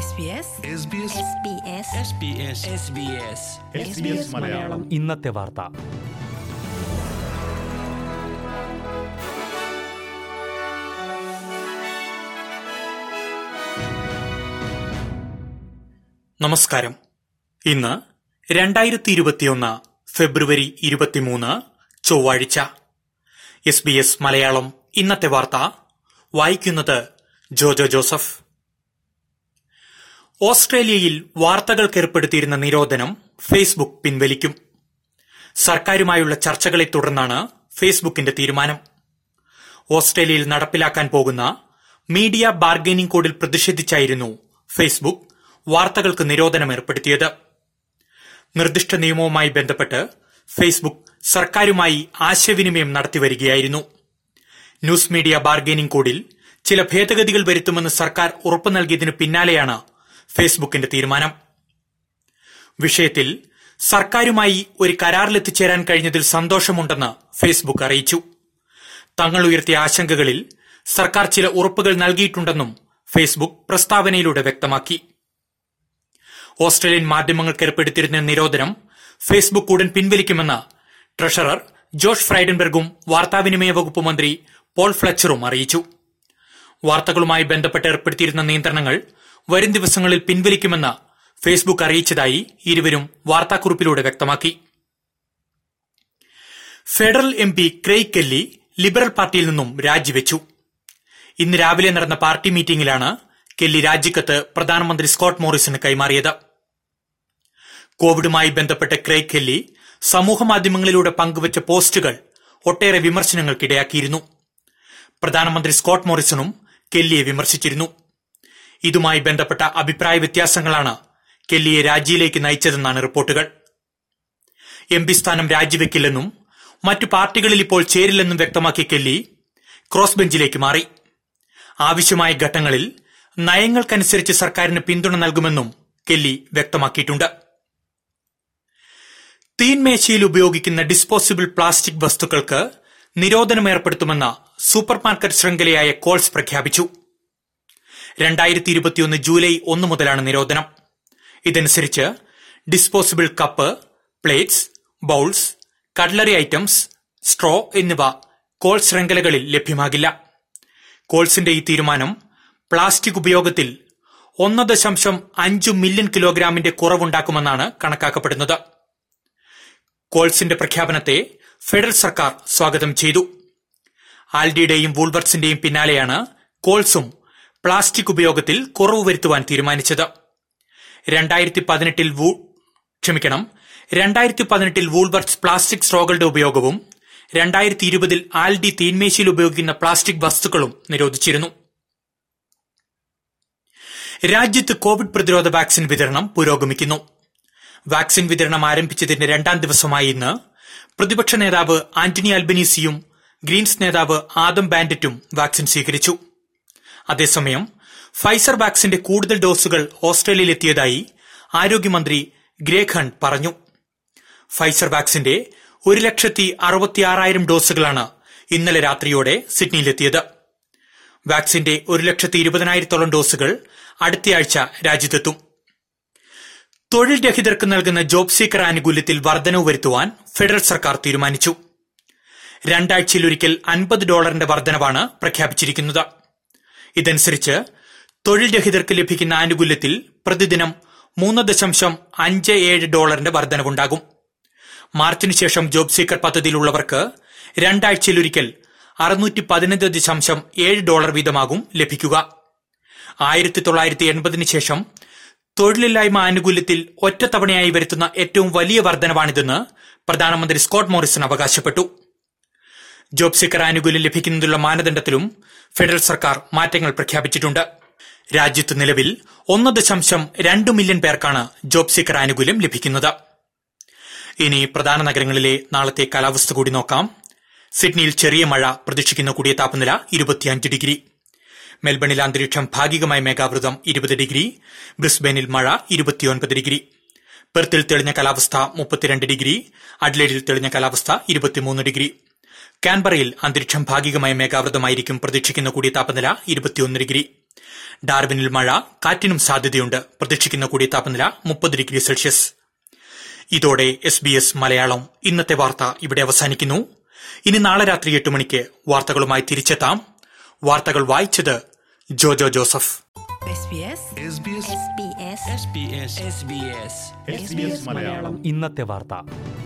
SBS Malayalam ഇന്നത്തെ വാർത്ത നമസ്കാരം ഇന്ന് രണ്ടായിരത്തി ഇരുപത്തിയൊന്ന് ഫെബ്രുവരി ഇരുപത്തിമൂന്ന് ചൊവ്വാഴ്ച എസ് ബി എസ് മലയാളം ഇന്നത്തെ വാർത്ത വായിക്കുന്നത് ജോജോ ജോസഫ് ഓസ്ട്രേലിയയിൽ വാർത്തകൾക്ക് ഏർപ്പെടുത്തിയിരുന്ന നിരോധനം ഫേസ്ബുക്ക് പിൻവലിക്കും സർക്കാരുമായുള്ള ചർച്ചകളെ തുടർന്നാണ് ഫേസ്ബുക്കിന്റെ തീരുമാനം ഓസ്ട്രേലിയയിൽ നടപ്പിലാക്കാൻ പോകുന്ന മീഡിയ ബാർഗൈനിംഗ് കോഡിൽ പ്രതിഷേധിച്ചായിരുന്നു ഫേസ്ബുക്ക് വാർത്തകൾക്ക് നിരോധനം ഏർപ്പെടുത്തിയത് നിർദ്ദിഷ്ട നിയമവുമായി ബന്ധപ്പെട്ട് ഫേസ്ബുക്ക് സർക്കാരുമായി ആശയവിനിമയം നടത്തിവരികയായിരുന്നു ന്യൂസ് മീഡിയ ബാർഗൈനിംഗ് കോഡിൽ ചില ഭേദഗതികൾ വരുത്തുമെന്ന് സർക്കാർ ഉറപ്പു നൽകിയതിനു പിന്നാലെയാണ് ഫേസ്ബുക്കിന്റെ തീരുമാനം വിഷയത്തിൽ സർക്കാരുമായി ഒരു കരാറിലെത്തിച്ചേരാൻ കഴിഞ്ഞതിൽ സന്തോഷമുണ്ടെന്ന് ഫേസ്ബുക്ക് അറിയിച്ചു തങ്ങൾ ഉയർത്തിയ ആശങ്കകളിൽ സർക്കാർ ചില ഉറപ്പുകൾ നൽകിയിട്ടുണ്ടെന്നും ഫേസ്ബുക്ക് പ്രസ്താവനയിലൂടെ വ്യക്തമാക്കി ഓസ്ട്രേലിയൻ മാധ്യമങ്ങൾക്ക് ഏർപ്പെടുത്തിയിരുന്ന നിരോധനം ഫേസ്ബുക്ക് ഉടൻ പിൻവലിക്കുമെന്ന് ട്രഷറർ ജോഷ് ഫ്രൈഡൻബർഗും വാർത്താവിനിമയ വകുപ്പ് മന്ത്രി പോൾ ഫ്ലച്ചറും അറിയിച്ചു വാർത്തകളുമായി ബന്ധപ്പെട്ട് ഏർപ്പെടുത്തിയിരുന്ന നിയന്ത്രണങ്ങൾ വരും ദിവസങ്ങളിൽ പിൻവലിക്കുമെന്ന് ഫേസ്ബുക്ക് അറിയിച്ചതായി ഇരുവരും വാർത്താക്കുറിപ്പിലൂടെ വ്യക്തമാക്കി federal M P Craig Kelly Liberal party നിന്നും രാജിവെച്ചു ഇന്ന് രാവിലെ നടന്ന പാർട്ടി മീറ്റിംഗിലാണ് കെല്ലി രാജിക്കത്ത് പ്രധാനമന്ത്രി സ്കോട്ട് മോറിസിന് കൈമാറിയത് കോവിഡുമായി ബന്ധപ്പെട്ട് ക്രെയ് കെല്ലി സമൂഹമാധ്യമങ്ങളിലൂടെ പങ്കുവച്ച പോസ്റ്റുകൾ ഒട്ടേറെ വിമർശനങ്ങൾക്കിടയാക്കിയിരുന്നു പ്രധാനമന്ത്രി സ്കോട്ട് മോറിസണും കെല്ലിയെ വിമർശിച്ചിരുന്നു ഇതുമായി ബന്ധപ്പെട്ട അഭിപ്രായ വ്യത്യാസങ്ങളാണ് കെല്ലിയെ രാജിയിലേക്ക് നയിച്ചതെന്നാണ് റിപ്പോർട്ടുകൾ എം പി സ്ഥാനം രാജിവെക്കില്ലെന്നും മറ്റു പാർട്ടികളിൽ ഇപ്പോൾ ചേരില്ലെന്നും വ്യക്തമാക്കിയ കെല്ലി ക്രോസ് ബെഞ്ചിലേക്ക് മാറി ആവശ്യമായ ഘട്ടങ്ങളിൽ നയങ്ങൾക്കനുസരിച്ച് സർക്കാരിന് പിന്തുണ നൽകുമെന്നും കെല്ലി വ്യക്തമാക്കിയിട്ടുണ്ട് തീൻമേശയിൽ ഉപയോഗിക്കുന്ന ഡിസ്പോസിബിൾ പ്ലാസ്റ്റിക് വസ്തുക്കൾക്ക് നിരോധനം ഏർപ്പെടുത്തുമെന്ന സൂപ്പർ മാർക്കറ്റ് ശൃംഖലയായ കോൾസ് പ്രഖ്യാപിച്ചു രണ്ടായിരത്തി ഇരുപത്തിയൊന്ന് ജൂലൈ ഒന്ന് മുതലാണ് നിരോധനം ഇതനുസരിച്ച് disposable cup plates bowls cutlery items straw എന്നിവ കോൾ ശൃംഖലകളിൽ ലഭ്യമാകില്ല കോൾസിന്റെ ഈ തീരുമാനം പ്ലാസ്റ്റിക് ഉപയോഗത്തിൽ ഒന്ന് ദശാംശം അഞ്ചു മില്യൺ കിലോഗ്രാമിന്റെ കുറവുണ്ടാക്കുമെന്നാണ് കണക്കാക്കപ്പെടുന്നത് കോൾസിന്റെ പ്രഖ്യാപനത്തെ ഫെഡറൽ സർക്കാർ സ്വാഗതം ചെയ്തു ആൽഡിയുടെയും വൂൾവർട്സിന്റെയും പിന്നാലെയാണ് കോൾസും പ്ലാസ്റ്റിക് ഉപയോഗത്തിൽ കുറവ് വരുത്തുവാൻ തീരുമാനിച്ചത് രണ്ടായിരത്തി പതിനെട്ടിൽ വൂ ക്ഷമിക്കണം രണ്ടായിരത്തി പതിനെട്ടിൽ വൂൾവർട്സ് പ്ലാസ്റ്റിക് സ്ട്രോകളുടെ ഉപയോഗവും രണ്ടായിരത്തി ഇരുപതിൽ ആൽഡി തീന്മേശയിൽ ഉപയോഗിക്കുന്ന പ്ലാസ്റ്റിക് വസ്തുക്കളും നിരോധിച്ചിരുന്നു രാജ്യത്ത് കോവിഡ് പ്രതിരോധ വാക്സിൻ വിതരണം പുരോഗമിക്കുന്നു വാക്സിൻ വിതരണം ആരംഭിച്ചതിന്റെ രണ്ടാം ദിവസമായ ഇന്ന് പ്രതിപക്ഷ നേതാവ് ആന്റണി അൽബനീസിയും ഗ്രീൻസ് നേതാവ് ആദം ബാൻഡറ്റും വാക്സിൻ സ്വീകരിച്ചു അതേസമയം ഫൈസർ വാക്സിന്റെ കൂടുതൽ ഡോസുകൾ ഓസ്ട്രേലിയയിൽ എത്തിയതായി ആരോഗ്യമന്ത്രി ഗ്രേഗ് ഹണ്ട് പറഞ്ഞു ഫൈസർ വാക്സിന്റെ ഒരു ലക്ഷത്തി അറുപത്തിയാറായിരം ഡോസുകളാണ് ഇന്നലെ രാത്രിയോടെ സിഡ്നിയിലെത്തിയത് വാക്സിന്റെ ഒരു ലക്ഷത്തി ഇരുപതിനായിരത്തോളം ഡോസുകൾ അടുത്തയാഴ്ച രാജ്യത്തെത്തും തൊഴിൽ രഹിതർക്ക് നൽകുന്ന ജോബ് സീക്കർ ആനുകൂല്യത്തിൽ വർധനവ് വരുത്തുവാൻ ഫെഡറൽ സർക്കാർ തീരുമാനിച്ചു രണ്ടാഴ്ചയിലൊരിക്കൽ അൻപത് ഡോളറിന്റെ വർധനവാണ് പ്രഖ്യാപിച്ചിരിക്കുന്നത് ഇതനുസരിച്ച് തൊഴിൽ രഹിതർക്ക് ലഭിക്കുന്ന ആനുകൂല്യത്തിൽ പ്രതിദിനം മൂന്ന് ദശാംശം അഞ്ച് ഏഴ് ഡോളറിന്റെ വർധനവുണ്ടാകും മാർച്ചിന് ശേഷം ജോബ് സീക്കർ പദ്ധതിയിലുള്ളവർക്ക് രണ്ടാഴ്ചയിലൊരിക്കൽ അറുന്നൂറ്റി പതിനഞ്ച് ദശാംശം ഏഴ് ഡോളർ വീതമാകും ലഭിക്കുക ആയിരത്തി തൊള്ളായിരത്തി എൺപതിന് ശേഷം തൊഴിലില്ലായ്മ ആനുകൂല്യത്തിൽ ഒറ്റത്തവണയായി വരുത്തുന്ന ഏറ്റവും വലിയ വർധനവാണിതെന്ന് പ്രധാനമന്ത്രി സ്കോട്ട് മോറിസൺ അവകാശപ്പെട്ടു ജോബ് സീക്കർ ആനുകൂല്യം ലഭിക്കുന്നതിനുള്ള മാനദണ്ഡത്തിലും ഫെഡറൽ സർക്കാർ മാറ്റങ്ങൾ പ്രഖ്യാപിച്ചിട്ടുണ്ട് രാജ്യത്ത് നിലവിൽ ഒന്ന് ദശാംശം രണ്ട് മില്യൺ പേർക്കാണ് ജോബ് സീക്കർ ആനുകൂല്യം ലഭിക്കുന്നത് ഇനി പ്രധാന നഗരങ്ങളിലെ നാളത്തെ കാലാവസ്ഥ കൂടി നോക്കാം സിഡ്നിയിൽ ചെറിയ മഴ പ്രതീക്ഷിക്കുന്ന കൂടിയ താപനില ഇരുപത്തിയഞ്ച് ഡിഗ്രി മെൽബണിൽ അന്തരീക്ഷം ഭാഗികമായി മേഘാവൃതം ഇരുപത് ഡിഗ്രി ബ്രിസ്ബെയിനിൽ മഴ ഇരുപത്തിയൊൻപത് ഡിഗ്രി പെർത്തിൽ തെളിഞ്ഞ കാലാവസ്ഥ മുപ്പത്തിരണ്ട് ഡിഗ്രി അഡ്ലേഡിൽ തെളിഞ്ഞ കാലാവസ്ഥ ഇരുപത്തിമൂന്ന് ഡിഗ്രി കാൻബറയിൽ അന്തരീക്ഷം ഭാഗികമായി മേഘാവൃതമായിരിക്കും പ്രതീക്ഷിക്കുന്ന കൂടിയ താപനില ഇരുപത്തിയൊന്ന് ഡിഗ്രി ഡാർബിനിൽ മഴ കാറ്റിനും സാധ്യതയുണ്ട് പ്രതീക്ഷിക്കുന്ന കൂടിയ താപനില മുപ്പത് ഡിഗ്രി സെൽഷ്യസ് ഇതോടെ എസ് ബി എസ് മലയാളം ഇന്നത്തെ വാർത്ത ഇവിടെ അവസാനിക്കുന്നു ഇനി നാളെ രാത്രി എട്ട് മണിക്ക് വാർത്തകളുമായി തിരിച്ചെത്താം വാർത്തകൾ വായിച്ചത് Jojo Joseph SBS SBS SBS SBS SBS Malayalam ഇന്നത്തെ വാർത്ത